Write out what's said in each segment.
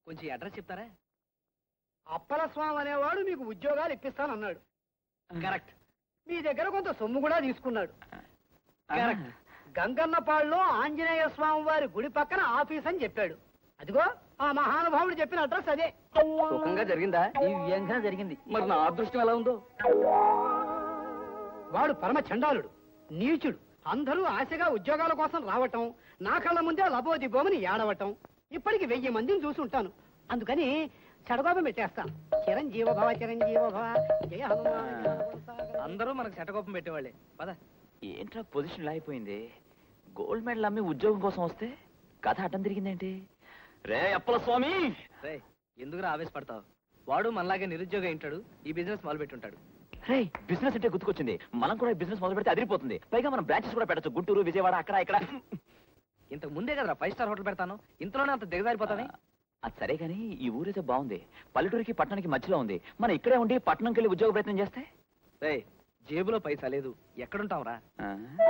కొంచెం అడ్రస్ చెప్తారా అప్పల స్వామి అనేవాడు మీకు ఉద్యోగాలు ఇప్పిస్తానన్నాడు కరెక్ట్ మీ దగ్గర కొంత సొమ్ము కూడా తీసుకున్నాడు కరెక్ట్ గంగన్నపాడులో ఆంజనేయ స్వామి వారి గుడి పక్కన ఆఫీస్ అని చెప్పాడు అదిగో ఆ మహానుభావుడు చెప్పిన అడ్రస్ అదే సుఖంగా జరిగిందా ఈ వ్యంగా జరిగింది మరి నా అదృష్టం ఎలా ఉందో వాడు పరమ చండాలుడు నీచుడు అందరూ ఆశగా ఉద్యోగాల కోసం రావటం నా కళ్ళ ముందే లబోదిబోమని ఏడవటం ఇప్పటికి వెయ్యి మందిని చూసి ఉంటాను అందుకని చెడగోపం పెట్టేస్తా చిరంజీవ భవ చిరంజీవ భవ జయ హనుమాన్ అందరూ మనకు శటకోపం పెట్టేవాళ్ళే పద ఏంట్రా పొజిషన్ ఇలా అయిపోయింది గోల్డ్ మెడల్ అమ్మి ఉద్యోగం కోసం వస్తే కథ అడ్డం తిరిగిందేంటి రే అప్పల స్వామి రే ఎందుకురా ఆవేశపడతావు వాడు మనలాగే నిరుద్యోగం ఉంటాడు ఈ బిజినెస్ మొదలు పెట్టుంటాడు రే బిజినెస్ అంటే గుర్తుకొచ్చింది మనం కూడా బిజినెస్ మొదలు పెడితే అదిరిపోతుంది పైగా మనం బ్రాంచెస్ కూడా పెట్టచ్చు గుంటూరు విజయవాడ అక్కడ ఇక్కడ ఇంతకు ముందే కదరా ఫైవ్ స్టార్ హోటల్ పెడతాను ఇంతలోనే అంత దిగజారిపోతానే అది సరే కానీ ఈ ఊరైతే బాగుంది పల్లెటూరికి పట్టణానికి మధ్యలో ఉంది మనం ఇక్కడే ఉండి పట్టణంకి వెళ్ళి ఉద్యోగ ప్రయత్నం చేస్తే రే జేబులో పైసా లేదు ఎక్కడుంటావురా ఆ?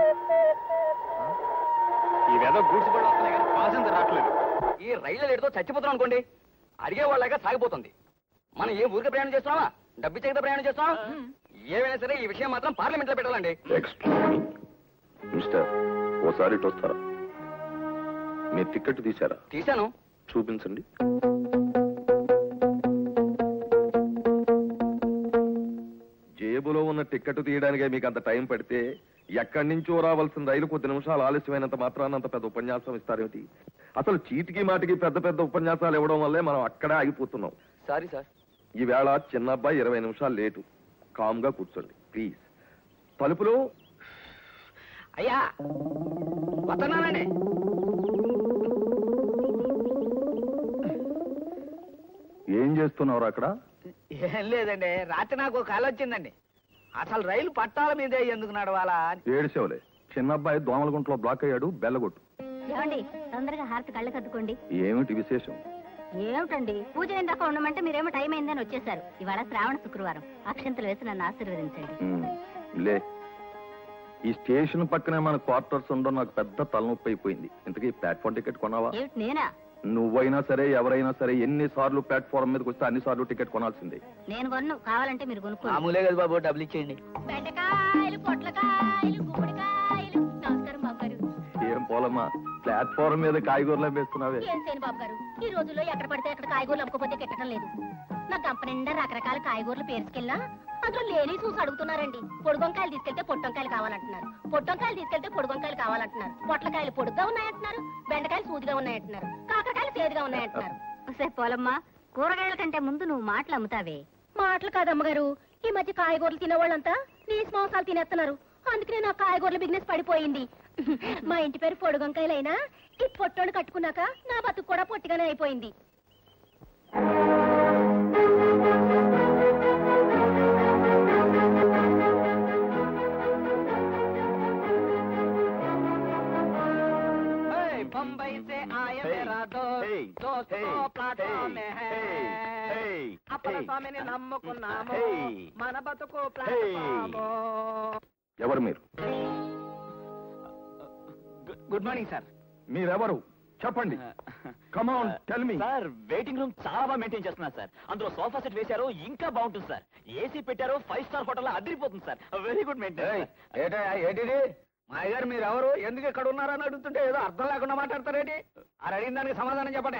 ఈ వెద గూడ్స్ కూడా వస్తున్నాయి కానీ పాసెంజర్ రావట్లేదు ఈ రైలు లేటుతో చచ్చిపోతున్నాం అనుకోండి అడిగే వాళ్ళగా సాగిపోతుంది మనం ఏ ఊరికి ప్రయాణం చేస్తున్నావా డబ్బు చేత ప్రయాణం చేస్తున్నావా ఏమైనా సరే ఈ విషయం మాత్రం పార్లమెంట్ లో పెట్టాలండి మిస్టర్ ఓసారి ఇటు వస్తారా మీ టికెట్ తీశారా తీశాను చూపించండి జేబులో ఉన్న టికెట్ తీయడానికే మీకు అంత టైం పడితే ఎక్కడి నుంచో రావాల్సిన రైలు కొద్ది నిమిషాలు ఆలస్యమైనంత మాత్రాన అంత పెద్ద ఉపన్యాసం ఇస్తారేమిటి అసలు చీటికి మాటికి పెద్ద పెద్ద ఉపన్యాసాలు ఇవ్వడం వల్లే మనం అక్కడే ఆగిపోతున్నాం సారీ సార్ ఈవేళ చిన్న అబ్బాయి ఇరవై నిమిషాలు లేటు కామ్గా కూర్చోండి ప్లీజ్ తలుపులో అయ్యా వస్తున్నానండి ఏం చేస్తున్నారు అక్కడ ఏం లేదండి రాత్రి నాకు ఒక కళ వచ్చిందండి అసలు రైలు పట్టాల మీదే ఎందుకు నడవాలా అని ఏడిసేవలే చిన్న అబ్బాయి దోమలగుంటలో బ్లాక్ అయ్యాడు బెల్లగొట్టు ఏమండి తొందరగా హారతి కళ్ళు కద్దుకోండి ఏమిటి విశేషం ఏమిటండి పూజ ఇందాక ఉండమంటే మీరేమో టైం అయిందని వచ్చేసారు ఇవాళ శ్రావణ శుక్రవారం అక్షంతలు వేసి నన్ను ఆశీర్వదించండి ఉమ్, లే ఈ స్టేషన్ పక్కనే మన క్వార్టర్స్ ఉండడం నాకు పెద్ద తలనొప్పి అయిపోయింది ఇంతకీ ప్లాట్ఫామ్ టికెట్ కొనావా ఏమిటి నేనా నువ్వైనా సరే ఎవరైనా సరే ఎన్ని సార్లు ప్లాట్ఫామ్ మీదకి వస్తే అన్ని సార్లు టికెట్ కొనాల్సిందే నేను కొన్ను కావాలంటే మీరు కొనుక్కోండి మామూలే కదా బాబు డబ్బులు ఇచ్చేయండి బెండకాయలు పొట్లకాయలు గుమ్మడికాయలు నమస్కారం బాబు గారు ఏం పోలమ్మా ప్లాట్ఫామ్ మీద కాయగూరలు వేస్తున్నావే ఏం చేయను బాబు గారు ఈ రోజుల్లో ఎక్కడ పడితే అక్కడ కాయగూరలు అమ్ముకోపోతే కెట్టడం లేదు నా గంప నిండా రకరకాల కాయగూరలు పేరుకెళ్ళా అందులో లేని చూసి అడుగుతున్నారండి పొడుగొంకాయలు తీసుకెళ్తే పొట్టొంకాయలు కావాలంటున్నారు పొట్టొంకాయలు తీసుకెళ్తే పొడుగొంకాయలు కావాలంటున్నారు పొట్లకాయలు పొడుగ్గా ఉన్నాయంటున్నారు బెండకాయలు సూదిగా ఉన్నాయంటున్నారు కాకరకాయలు తేదుగా ఉన్నాయంటున్నారు సే పోలమ్మా కూరగాయల కంటే ముందు నువ్వు మాటలు అమ్ముతావే మాటలు కాదమ్మగారు ఈ మధ్య కాయగూరలు తినేవాళ్ళంతా నీసు మాంసాలు తినేస్తున్నారు అందుకనే నా కాయగూరల బిజినెస్ పడిపోయింది మా ఇంటి పేరు పొడుగొంకాయలైనా ఈ పొట్టోడు కట్టుకున్నాక నా బతుకు కూడా పొట్టిగానే అయిపోయింది Hey, बम्बई से आए मेरा दोस्त दोस्त तो प्लाटफామ్ में है అప్పల స్వామిని నమ్ముకున్నాము మన బతుకు ప్లాట్ఫాము ఎవరు మీరు గుడ్ మార్నింగ్ సార్ మీరెవరు చెప్పండి come on tell me sir waiting room చాలా బాగా మెయింటైన్ చేస్తున్నారు సార్ అందులో సోఫా సెట్ వేశారు ఇంకా బాగుంటుంది సార్ ఏసీ పెట్టారు ఫైవ్ స్టార్ హోటల్ అదిరిపోతుంది సార్ వెరీ గుడ్ మెయింటైన్ ఏంటిది మా గారు మీరు ఎవరు ఎందుకు ఇక్కడ ఉన్నారని అడుగుతుంటే ఏదో అర్థం లేకుండా మాట్లాడతారేంటి ఆ అడిగిన దానికి సమాధానం చెప్పండి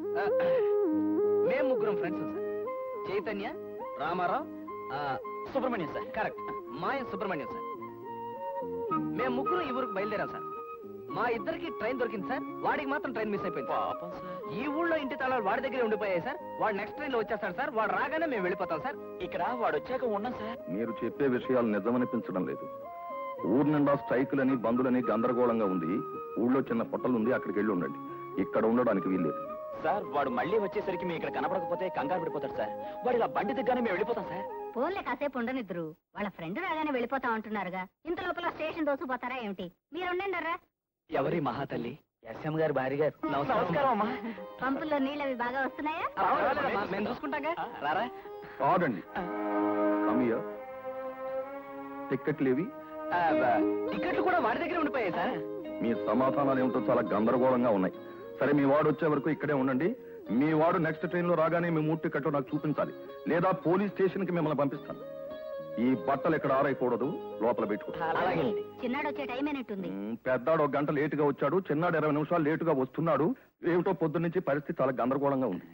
మేము ముగ్గురం ఫ్రెండ్స్ సార్ చైతన్య రామారావు ఆ, సుబ్రహ్మణ్యం సార్ కరెక్ట్ మాయ సుబ్రహ్మణ్యం సార్ మేము ముగ్గురు ఈ ఊరికి బయలుదేరాం సార్ మా ఇద్దరికి ట్రైన్ దొరికింది సార్ వాడికి మాత్రం ట్రైన్ మిస్ అయిపోయింది సార్. పాపం సార్ ఈ ఊళ్ళో ఇంటి తాళాలు వాడి దగ్గరే ఉండిపోయాయి సార్ వాడు నెక్స్ట్ ట్రైన్ లో వచ్చేస్తాడు సార్ వాడు రాగానే మేము వెళ్ళిపోతాం సార్ ఇక్కడ వాడు వచ్చాక ఉన్నాం సార్ మీరు చెప్పే విషయాలు నిజమనిపించడం లేదు ఊరు నిండా స్ట్రైకులని బంధులని గందరగోళంగా ఉంది ఊళ్ళో చిన్న పొట్టలుంది అక్కడికి వెళ్ళి ఉండండి ఇక్కడ ఉండడానికి వీల్లేదు సార్ వాడు మళ్ళీ వచ్చేసరికి మేము ఇక్కడ కనపడకపోతే కంగారు పడిపోతాడు సార్ వాడు ఇలా బండి దిగ్గానే మేము వెళ్ళిపోతాం సార్ ఫోన్లే కాసేపు ఉండనిద్దరు వాళ్ళ ఫ్రెండ్ రాగానే వెళ్ళిపోతా ఉంటున్నారుగా ఇంత లోపల స్టేషన్ దోసుకుపోతారా ఏమిటి మీరు ఉండండి ఎవరి మహాతల్లి ఎస్ఎం గారి భార్య గారు నమస్కారం అమ్మా పంపుల్లో నీళ్ళు అవి బాగా వస్తున్నాయా పర్వాలేదమ్మా, మేము చూసుకుంటాగా రారా కాదండి కమియ టిక్కెట్లు ఇవి ఆ, బ- టికెట్లు కూడా వాడి దగ్గరే ఉండిపోయాయి సార్ మీ సమాధానాలు ఏమిటో చాలా గందరగోళంగా ఉన్నాయి సరే మీ వాడు వచ్చే వరకు ఇక్కడే ఉండండి మీ వాడు నెక్స్ట్ ట్రైన్ లో రాగానే మీ మూడు టికెట్ నాకు చూపించాలి లేదా పోలీస్ స్టేషన్ కి మిమ్మల్ని పంపిస్తాను ఈ బట్టలు ఇక్కడ ఆరైకూడదు లోపల పెట్టుకో అలాగేనండి చిన్నాడు వచ్చే టైం అయినట్టుంది ఉమ్, పెద్దాడు ఒక గంట లేటుగా వచ్చాడు చిన్నాడు ఇరవై నిమిషాలు లేటుగా వస్తున్నాడు ఏమిటో పొద్దున్న నుంచి పరిస్థితి చాలా గందరగోళంగా ఉంది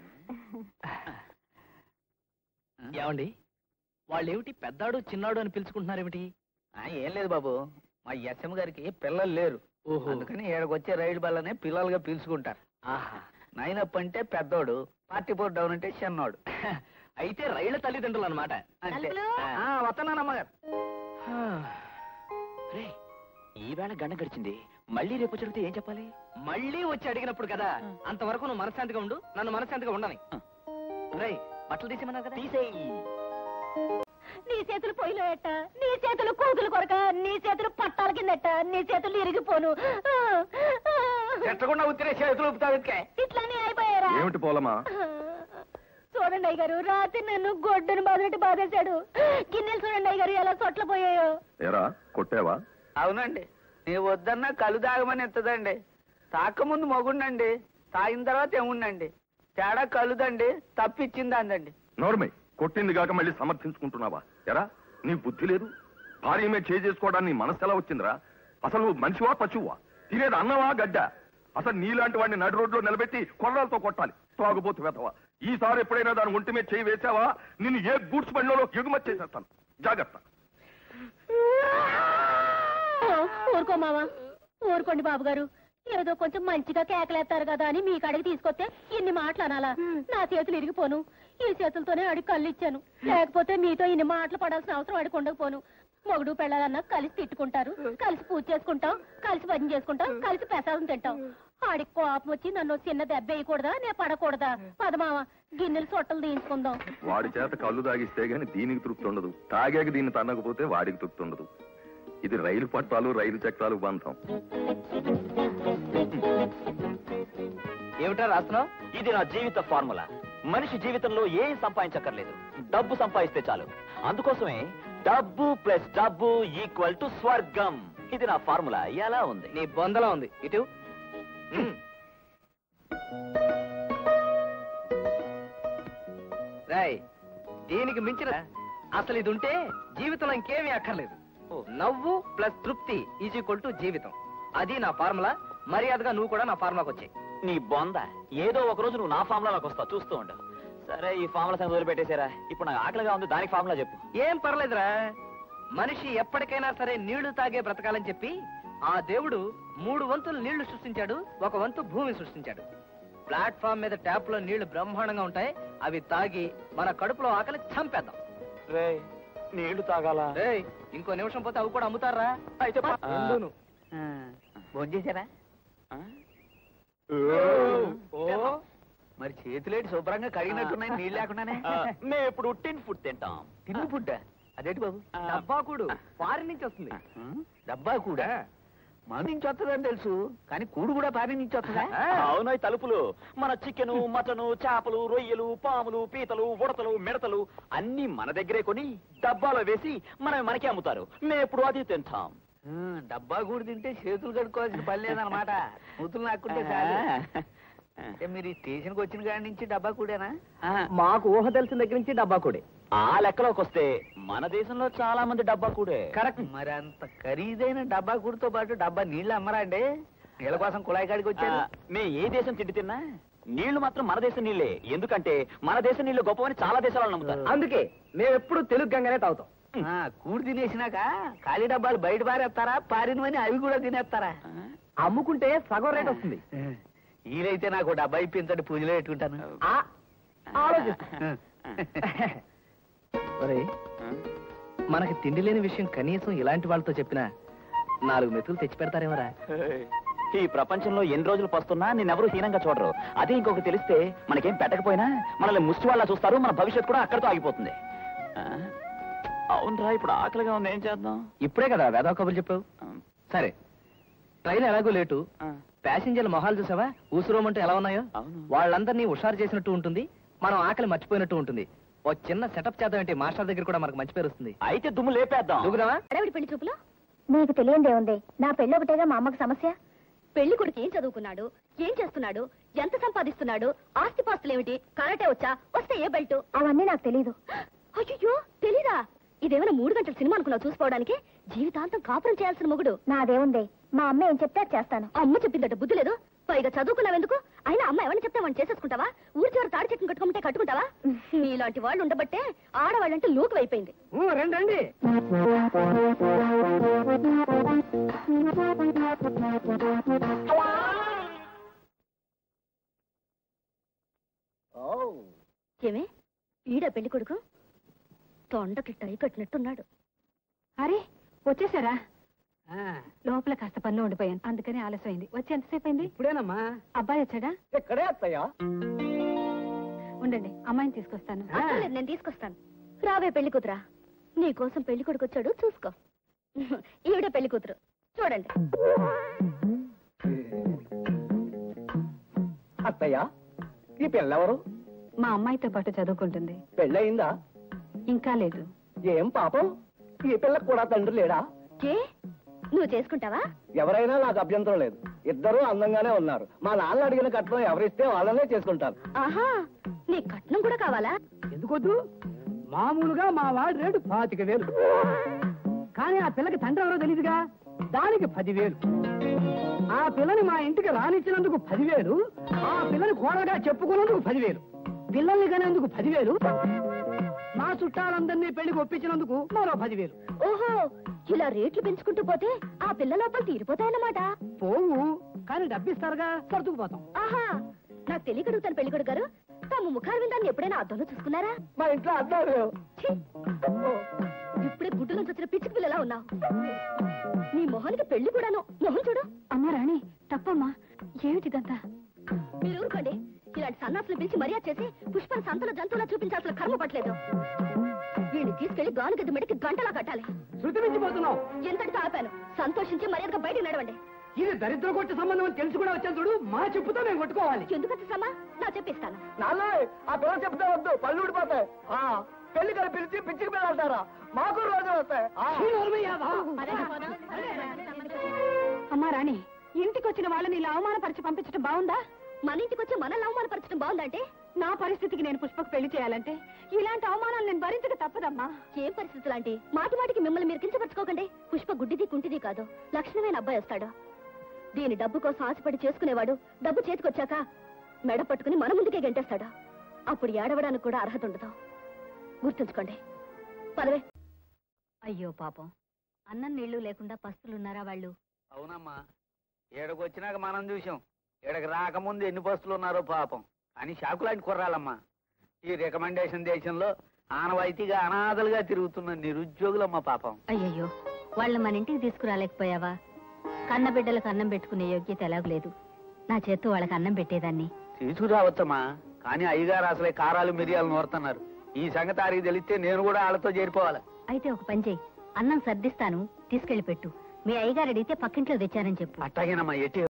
ఏమండి వాళ్ళు ఏమిటి పెద్దాడు చిన్నాడు అని పిలుచుకుంటున్నారేమిటి ఏం లేదు బాబు మా ఎస్ఎం గారికి పిల్లలు లేరు ఓహో అందుకని ఏడకు వచ్చే రైలు బల్లనే పిల్లలుగా పిలుచుకుంటారు ఆహా నైనప్ అంటే పెద్దోడు పార్టీ ఫోర్ డౌన్ అంటే చిన్నోడు అయితే రైళ్ల తల్లిదండ్రులు అనమాట అంతే తలుపులు? ఆ, వస్తున్నానమ్మగారు రే ఈవేళ గంట గడిచింది మళ్ళీ రేపు జరిగితే ఏం చెప్పాలి మళ్ళీ వచ్చి అడిగినప్పుడు కదా అంతవరకు నువ్వు మనశాంతిగా ఉండు నన్ను మనశాంతిగా ఉండని రేయ్ బట్టలు తీసేమన్నారు కదా తీసేయి నీ చేతులు పొయ్యిలో ఎట్ట నీ చేతులు కూతులు కొరక నీ చేతులు పట్టాల కిందట నీ చేతులు ఇరిగిపోను ఎట్టకుండా ఉత్తిరే చేతులు ఊపుతావు ఇంకే ఇట్లానే అయిపోయారా ఏమిటి పోలమా చూడండి అయ్య గారు రాత్రి నన్ను గొడ్డును బాధినట్టు బాధేశాడు గిన్నెలు చూడండి అయ్య గారు ఎలా సొట్ల పోయాయో ఎరా కొట్టావా అవునండి నీ వద్దన్నా కలు తాగమని ఎత్తదండి తాకముందు మొగుండండి తాగిన తర్వాత ఏముండండి తేడా కలుదండి తప్పిచ్చింది అందండి నోర్మై కొట్టింది కాక మళ్ళీ సమర్థించుకుంటున్నావా ఎరా నీ బుద్ధి లేదు భార్య మీద చేసుకోవడానికి నీ మనసు ఎలా వచ్చిందిరా అసలు నువ్వు మనిషివా పశువా తినేది అన్నవా గడ్డ అసలు నీలాంటి వాడిని నడి రోడ్లో నిలబెట్టి కొర్రలతో కొట్టాలి తాగుబోతు వెతవా ఈసారి ఎప్పుడైనా దాని ఒంటి మీద చేయి వేసావా నిన్ను ఏ గూడ్స్ బండిలో ఎగుమతి చేసేస్తాను జాగ్రత్త ఊరుకో మావా ఊరుకోండి బాబు గారు ఏదో కొంచెం మంచిగా కేకలేస్తారు కదా అని మీ కాడికి తీసుకొస్తే ఇన్ని మాటలు అనాలా నా చేతులు ఇరిగిపోను ఈ చేతులతోనే అడిగి కళ్ళు ఇచ్చాను లేకపోతే మీతో ఇన్ని మాటలు పడాల్సిన అవసరం అడిగి ఉండకపోను మొగుడు పెళ్ళాలన్నా కలిసి తిట్టుకుంటారు కలిసి పూజ చేసుకుంటాం కలిసి భజన చేసుకుంటాం కలిసి ప్రసాదం తింటాం ఆడికి కోపం వచ్చి నన్ను చిన్న దెబ్బ వేయకూడదా నేను పడకూడదా పదమావ గిన్నెలు సొట్టలు తీయించుకుందాం వాడి చేత కళ్ళు తాగిస్తే గాని దీనికి తృప్తి ఉండదు తాగాక దీన్ని తన్నకపోతే వాడికి తృప్తి ఉండదు ఇది రైలు పట్టాలు రైలు చక్రాలు బంధం ఏమిటా రాస్తున్నావు ఇది నా జీవిత ఫార్ములా మనిషి జీవితంలో ఏం సంపాదించక్కర్లేదు డబ్బు సంపాదిస్తే చాలు అందుకోసమే డబ్బు ప్లస్ డబ్బు ఈక్వల్ టు స్వర్గం ఇది నా ఫార్ములా ఎలా ఉంది నీ బొందలా ఉంది ఇటు ఉమ్. రాయ్ దీనికి మించిన అసలు ఇది ఉంటే జీవితంలో ఇంకేమీ అక్కర్లేదు నవ్వు ప్లస్ తృప్తి ఈజ్ ఈక్వల్ టు జీవితం అది నా ఫార్ములా మర్యాదగా నువ్వు కూడా నా ఫార్ములాకి వచ్చాయి నీ బొంద ఏదో ఒక రోజు నువ్వు నా ఫార్ములాలోకి వస్తావు చూస్తూ ఉండు సరే ఈ ఫార్ములా సంగతి వదిలిపెట్టేశారా ఇప్పుడు నాకు ఆకలిగా ఉంది దానికి ఫార్ములా చెప్పు ఏం పర్లేదురా మనిషి ఎప్పటికైనా సరే నీళ్లు తాగే బ్రతకాలని చెప్పి ఆ దేవుడు మూడు వంతులు నీళ్లు సృష్టించాడు ఒక వంతు భూమి సృష్టించాడు ప్లాట్ఫామ్ మీద ట్యాప్ లో నీళ్లు బ్రహ్మాండంగా ఉంటాయి అవి తాగి మన కడుపులో ఆకలి చంపేద్దాం రే నీళ్లు తాగాలా రేయ్ ఇంకో నిమిషం పోతే అవి కూడా అమ్ముతారా అయితే పా- ఎందును? భోజనం చేశారా ఆ? ఓ మరి చేతులేటి శుభ్రంగా కడిగినట్టున్నాయి నీళ్ళు లేకుండానే ఆ, మేము ఇప్పుడు టిన్ ఫుడ్ తింటాం తిండి ఫుడ్ అదేంటి బాబు ఆ, డబ్బాకుడు ఫారిన్ నుంచి వస్తుంది డబ్బా కూడా మన నుంచి వస్తుందని తెలుసు కానీ కూడు కూడా పారి నుంచి వస్తుందా అవును ఈ తలుపులు మన చికెను మటను చేపలు రొయ్యలు పాములు పీతలు ఉడతలు మిడతలు అన్ని మన దగ్గరే కొని డబ్బాలో వేసి మనం మనకే అమ్ముతారు మేము ఎప్పుడు అది తింటాం ఆ, డబ్బా కూడు తింటే చేతులు కడుక్కోవాల్సిన పని లేదనమాట మూతులు నాకుంటే చాలు అంటే మీరు ఈ స్టేషన్కి వచ్చిన కాడి నుంచి డబ్బా కూడేనా మాకు ఊహ తెలిసిన దగ్గర నుంచి డబ్బాకుడే ఆ లెక్కలోకి వస్తే మన దేశంలో చాలా మంది డబ్బా కూడే కరెక్ట్ మరి అంత ఖరీదైన డబ్బా కూడుతో పాటు డబ్బా నీళ్ళు అమ్మరా అండి నీళ్ళ కోసం కుళాయి కాడికి వచ్చారు మేము ఏ దేశం తిండి తిన్నా నీళ్లు మాత్రం మన దేశం నీళ్ళే ఎందుకంటే మన దేశం నీళ్లు గొప్పవని చాలా దేశాలను నమ్ముతారు అందుకే మేము ఎప్పుడు తెలుగు గంగానే తాగుతాం ఆ, కూడు తినేసినాక ఖాళీ డబ్బాలు బయట పారేస్తారా పారినవని అవి కూడా తినేస్తారా అమ్ముకుంటే సగం రేట్ వస్తుంది వీలైతే నాకు ఓ డబ్బా ఇప్పించండి పూజలో పెట్టుకుంటాను ఆ, ఆలోచిస్తా ఒరేయ్, మనకి తిండి లేని విషయం కనీసం ఇలాంటి వాళ్ళతో చెప్పినా నాలుగు మెతులు తెచ్చి పెడతారేమరా ఈ ప్రపంచంలో ఎన్ని రోజులు పస్తున్నా నిన్నెవరూ హీనంగా చూడరు అదే ఇంకొకటి తెలిస్తే మనకేం పెట్టకపోయినా మనల్ని ముష్టి వాళ్ళ చూస్తారు మన భవిష్యత్తు కూడా అక్కడితో ఆగిపోతుంది ఆ? అవునరా ఇప్పుడు ఆకలిగా ఉంది ఏం చేద్దాం ఇప్పుడే కదా వేదా కబుర్లు చెప్పావు సరే ట్రైన్ ఎలాగో లేటు ఆ, ప్యాసింజర్ల మొహాలు చూసావా ఊసురోమంటూ ఎలా ఉన్నాయో అవును వాళ్ళందరినీ హుషారు చేసినట్టు ఉంటుంది మనం ఆకలి మర్చిపోయినట్టు ఉంటుంది ఓ చిన్న సెటప్ చేద్దాం ఏంటి మాస్టర్ దగ్గర కూడా మనకు మంచి పేరు వస్తుంది అయితే దుమ్ము లేపేద్దాం దూకుదామా అడవిడి పెళ్లి చూపులో నీకు తెలియందే ఉంది నా పెళ్ళి ఒకటేగా మా అమ్మకి సమస్య పెళ్లి కొడుకు ఏం చదువుకున్నాడు ఏం చేస్తున్నాడు ఎంత సంపాదిస్తున్నాడు ఆస్తిపాస్తులు ఏమిటి కరాటే వచ్చా వస్తే ఏ బెల్ట్ అవన్నీ నాకు తెలీదు అయ్యో తెలీదా ఇదేమైనా మూడు గంటల సినిమా అనుకున్నావు చూసుకోవడానికి జీవితాంతం కాపురం చేయాల్సిన మొగుడు నాదేముంది మా అమ్మ ఏం చెప్తే చేస్తాను అమ్మ చెప్పిందట బుద్ధి లేదు పైగా చదువుకున్నావెందుకు అయినా అమ్మ ఎవరిని చెప్తే వాడిని చేసేసుకుంటావా ఊరి చివరి తాడి చెట్టును కట్టుకుంటే కట్టుకుంటావా నీలాంటి వాళ్ళు ఉండబట్టే ఆడవాళ్ళంటే లూకు అయిపోయింది ఊ, రండి రండి ఏమే ఈడ పెళ్లి కొడుకు తొండకి టై కట్టినట్టున్నాడు అరే వచ్చేసారా ఆ, లోపల కాస్త పనిలో ఉండిపోయాను అందుకని ఆలస్యం అయింది వచ్చి ఎంతసేపు అయింది ఇప్పుడేనమ్మా అబ్బాయి వచ్చాడా ఇక్కడే అత్తయ్యా ఉండండి అమ్మాయిని తీసుకొస్తాను ఆ. అక్కర్లేదు, నేను తీసుకొస్తాను రావే పెళ్లి కూతురా నీ కోసం పెళ్లి కొడుకు వచ్చాడు చూసుకో ఈవిడ పెళ్లి కూతురు చూడండి అత్తయ్య ఈ పిల్లెవరు మా అమ్మాయితో పాటు చదువుకుంటుంది పెళ్ళయిందా ఇంకా లేదు ఏం పాపం ఈ పిల్లకు కూడా తండ్రి లేడా ఏ నువ్వు చేసుకుంటావా ఎవరైనా నాకు అభ్యంతరం లేదు ఇద్దరూ అందంగానే ఉన్నారు మా నాన్న అడిగిన కట్నం ఎవరిస్తే వాళ్ళనే చేసుకుంటాను ఆహా నీ కట్నం కూడా కావాలా ఎందుకొద్దు మామూలుగా మా వాడి రేటు పాతిక వేలు కానీ ఆ పిల్లకి తండ్రి ఎవరో తెలియదుగా దానికి పదివేలు ఆ పిల్లని మా ఇంటికి రానిచ్చినందుకు పదివేలు ఆ పిల్లని కోడగా చెప్పుకున్నందుకు పదివేలు పిల్లల్ని కనేందుకు పదివేలు మా చుట్టాలందరినీ పెళ్లికి ఒప్పించినందుకు మరో పదివేలు ఓహో ఇలా రేట్లు పెంచుకుంటూ పోతే ఆ పిల్ల లోపల తీరిపోతాయన్నమాట పోవు కానీ డబ్బిస్తారుగా సర్దుకుపోతాం ఆహా నాకు తెలియకడుగుతాను పెళ్లి కొడుకు గారు తమ ముఖాలు విందాన్ని ఎప్పుడైనా అద్దంలో చూసుకున్నారా మా ఇంట్లో అర్థం లేవు ఛీ! ఇప్పుడే గుడ్డు నుంచి వచ్చిన పిచ్చి పిల్లలా ఉన్నావు నీ మొహానికి పెళ్లి కూడాను మొహం చూడు అమ్మా రాణి తప్పమ్మా ఏమిటిదంతా మీరు ఊరుకోండి ఇలాంటి సన్నాసులు పిలిచి మర్యాద చేసి పుష్పం సంతల జంతువులా చూపించాల్సిన కర్మ పట్టలేదు వీడిని తీసుకెళ్లి గానుగద్ద మెడికి గంటలా కట్టాలి శృతి మించిపోతున్నావు ఎంతటితో ఆపాను సంతోషించి మర్యాదగా బయటకు నడవండి ఇది దరిద్ర కొట్టు సంబంధం అని తెలిసి కూడా వచ్చాను చూడు మా చెప్పుతో మేము కొట్టుకోవాలి ఎందుకు వచ్చేసామా నా చెప్పిస్తాను నాన్న ఆ పిల్ల చెప్తే వద్దు పళ్ళు ఊడిపోతాయి ఆ, పెళ్లి కలిపి పిలిచి పిచ్చికి పిల్లలుంటారా మాకు రోజులు వస్తాయి ఆ. అమ్మా రాణి ఇంటికి వచ్చిన వాళ్ళని ఇలా అవమానపరిచి పంపించడం బాగుందా మన ఇంటికి వచ్చి మనల్ని అవమానపరచడం బాగుందంటే నా పరిస్థితికి నేను పుష్పకు పెళ్లి చేయాలంటే ఇలాంటి అవమానాలు నేను భరించక తప్పదమ్మా ఏం పరిస్థితులు అంటే మాటి మాటికి మిమ్మల్ని మీరు కించపరచుకోకండి పుష్ప గుడ్డిది కుంటిది కాదు లక్షణమైన అబ్బాయి వస్తాడు దీని డబ్బు కోసం ఆశపడి చేసుకునేవాడు డబ్బు చేతికొచ్చాక మెడ పట్టుకుని మన ముందుకే గెంటేస్తాడు అప్పుడు ఏడవడానికి కూడా అర్హత ఉండదు గుర్తుంచుకోండి పదవే అయ్యో పాపం అన్నం నీళ్లు లేకుండా పస్తులున్నారా వాళ్ళు అవునమ్మా ఏడకు వచ్చినాక మనం చూసాం ఏడకి రాకముందు ఎన్ని బస్సులు ఉన్నారో పాపం అని షాకులాంటి కుర్రాలమ్మా ఈ రికమెండేషన్ దేశంలో ఆనవాయితీగా అనాథలుగా తిరుగుతున్న నిరుద్యోగులమ్మ పాపం అయ్యయ్యో వాళ్ళ మన ఇంటికి తీసుకురాలేకపోయావా కన్న బిడ్డలకు అన్నం పెట్టుకునే యోగ్యత ఎలాగూ లేదు నా చేత్తో వాళ్ళకి అన్నం పెట్టేదాన్ని తీసుకురావచ్చమ్మా కానీ అయ్యగారు అసలే కారాలు మిరియాలు నోరుతున్నారు ఈ సంగతి ఆరికి తెలిస్తే నేను కూడా వాళ్ళతో చేరిపోవాలి అయితే ఒక పని చెయ్యి అన్నం సర్దిస్తాను తీసుకెళ్లి పెట్టు మీ అయ్యగారు అడిగితే పక్కింట్లో తెచ్చారని చెప్పు అట్టాగేనమ్మా ఎట్టి